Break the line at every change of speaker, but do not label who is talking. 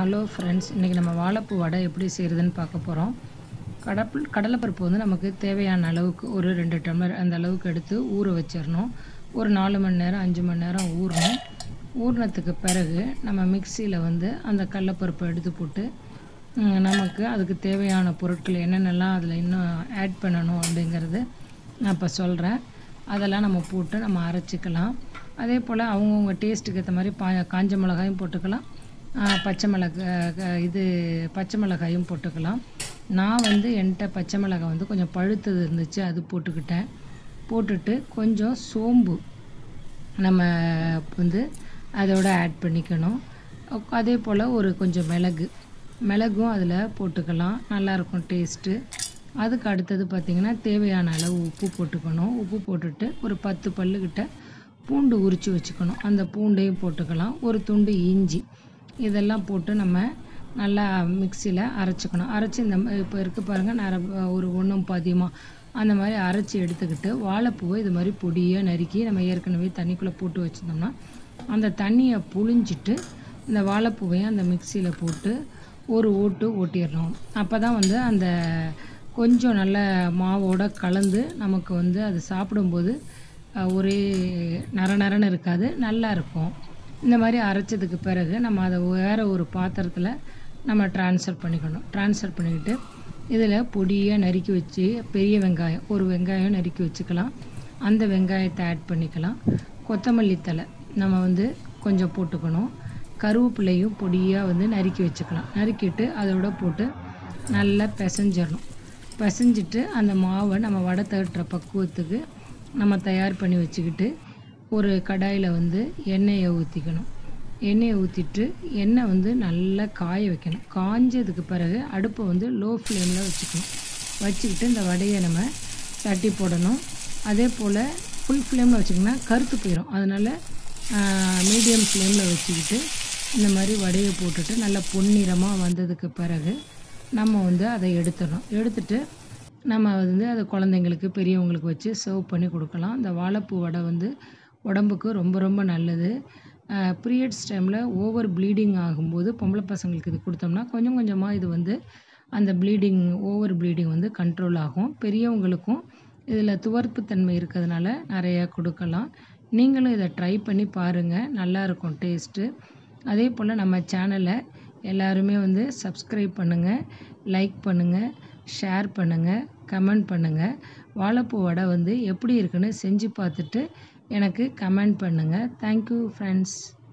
hello friends இன்றைக்கி நம்ம வாழைப்பூ வடை எப்படி செய்கிறதுன்னு பார்க்க போகிறோம் கடப்பு கடலைப்பருப்பு வந்து நமக்கு தேவையான அளவுக்கு ஒரு ரெண்டு டம்ளர் அந்த அளவுக்கு எடுத்து ஊற வச்சிடணும் ஒரு நாலு மணி நேரம் அஞ்சு மணி நேரம் ஊறணும் ஊறினத்துக்கு பிறகு நம்ம மிக்சியில் வந்து அந்த கடலைப்பருப்பை எடுத்து போட்டு ம், நமக்கு அதுக்கு தேவையான பொருட்கள் என்னென்னலாம் அதில் இன்னும் ஆட் பண்ணணும் அப்படிங்கிறது நான் இப்போ சொல்கிறேன் அதெல்லாம் நம்ம போட்டு நம்ம அரைச்சிக்கலாம் அதே போல் அவங்கவுங்க டேஸ்ட்டுக்கு ஏற்ற மாதிரி பா காஞ்ச மிளகாயும் போட்டுக்கலாம் ஆ, பச்சை மிளகாய் இது பச்சை மிளகாயும் போட்டுக்கலாம் நான் வந்து என்கிட்ட பச்சை மிளகாய் வந்து கொஞ்சம் பழுத்தது இருந்துச்சு அது போட்டுக்கிட்டேன் போட்டுட்டு கொஞ்சம் சோம்பு நம்ம வந்து அதோட ஆட் பண்ணிக்கணும் அப்~ அதே போல் ஒரு கொஞ்சம் மிளகு மிளகும் அதில் போட்டுக்கலாம் நல்லாயிருக்கும் டேஸ்ட்டு அதுக்கு அடுத்தது பார்த்திங்கன்னா தேவையான அளவு உப்பு போட்டுக்கணும் உப்பு போட்டுட்டு ஒரு பத்து பல்லுக்கிட்ட பூண்டு உரித்து வச்சுக்கணும் அந்த பூண்டையும் போட்டுக்கலாம் ஒரு துண்டு இஞ்சி இதெல்லாம் போட்டு நம்ம நல்லா மிக்சியில் அரைச்சிக்கணும் அரைச்சி இந்த இப்போ இருக்கு பாருங்கள் நர ஒரு ஒன்றும் பாதியமாக அந்த மாதிரி அரைச்சி எடுத்துக்கிட்டு வாழைப்பூவை இது மாதிரி பொடியாக நறுக்கி நம்ம ஏற்கனவே தண்ணிக்குள்ளே போட்டு வச்சுருந்தோம்னா அந்த தண்ணியை புழிஞ்சிட்டு இந்த வாழைப்பூவையும் அந்த மிக்சியில் போட்டு ஒரு ஓட்டு ஓட்டிடணும் அப்போ தான் வந்து அந்த கொஞ்சம் நல்ல மாவோட கலந்து நமக்கு வந்து அது சாப்பிடும்போது அஹ், ஒரே நர நரன்னு இருக்காது நல்லா இருக்கும் இந்த மாதிரி அரைச்சதுக்கு பிறகு நம்ம அதை வேறு ஒரு பாத்திரத்தில் நம்ம ட்ரான்ஸ்ஃபர் பண்ணிக்கணும் ட்ரான்ஸ்ஃபர் பண்ணிக்கிட்டு இதில் பொடியாக நறுக்கி வச்சு பெரிய வெங்காயம் ஒரு வெங்காயம் நறுக்கி வச்சுக்கலாம் அந்த வெங்காயத்தை ஆட் பண்ணிக்கலாம் கொத்தமல்லி தழை நம்ம வந்து கொஞ்சம் போட்டுக்கணும் கருவேப்பிலையும் பொடியாக வந்து நறுக்கி வச்சுக்கலாம் நறுக்கிட்டு அதோட போட்டு நல்லா பிசைஞ்சிடணும் பிசைஞ்சிட்டு அந்த மாவை நம்ம வடை தட்டுற பக்குவத்துக்கு நம்ம தயார் பண்ணி வச்சுக்கிட்டு ஒரு கடாயில் வந்து எண்ணெயை ஊற்றிக்கணும் எண்ணெயை ஊற்றிட்டு எண்ணெய் வந்து நல்லா காய வைக்கணும் காஞ்சதுக்கு பிறகு அடுப்பை வந்து லோ ஃப்ளேமில் வச்சுக்கணும் வச்சுக்கிட்டு இந்த வடையை நம்ம தட்டி போடணும் அதே போல் ஃபுல் ஃப்ளேமில் வச்சிங்கன்னா கருத்து போயிடும் அதனால் மீடியம் ஃப்ளேமில் வச்சுக்கிட்டு இந்த மாதிரி வடையை போட்டுட்டு நல்லா பொன்னிறமாக வந்ததுக்கு பிறகு நம்ம வந்து அதை எடுத்துடணும் எடுத்துட்டு நம்ம வந்து அதை குழந்தைங்களுக்கு பெரியவங்களுக்கு வச்சு சர்வ் பண்ணி கொடுக்கலாம் இந்த வாழைப்பூ வடை வந்து உடம்புக்கு ரொம்ப ரொம்ப நல்லது பீரியட்ஸ் டைமில் ஓவர் ப்ளீடிங் ஆகும்போது பொம்பளை பசங்களுக்கு இது கொடுத்தோம்னா கொஞ்சம் கொஞ்சமாக இது வந்து அந்த ப்ளீடிங் ஓவர் ப்ளீடிங் வந்து கண்ட்ரோல் ஆகும் பெரியவங்களுக்கும் இதில் துவர்ப்புத்தன்மை இருக்கிறதுனால நிறையா கொடுக்கலாம் நீங்களும் இதை ட்ரை பண்ணி பாருங்கள் நல்லாயிருக்கும் டேஸ்ட்டு அதே போல் நம்ம சேனலை எல்லாருமே வந்து சப்ஸ்கிரைப் பண்ணுங்கள் லைக் பண்ணுங்கள் ஷேர் பண்ணுங்கள் கமெண்ட் பண்ணுங்கள் வாழைப்பூ வடை வந்து எப்படி இருக்குன்னு செஞ்சு பார்த்துட்டு எனக்கு கமெண்ட் பண்ணுங்கள் தேங்க்யூ ஃப்ரெண்ட்ஸ்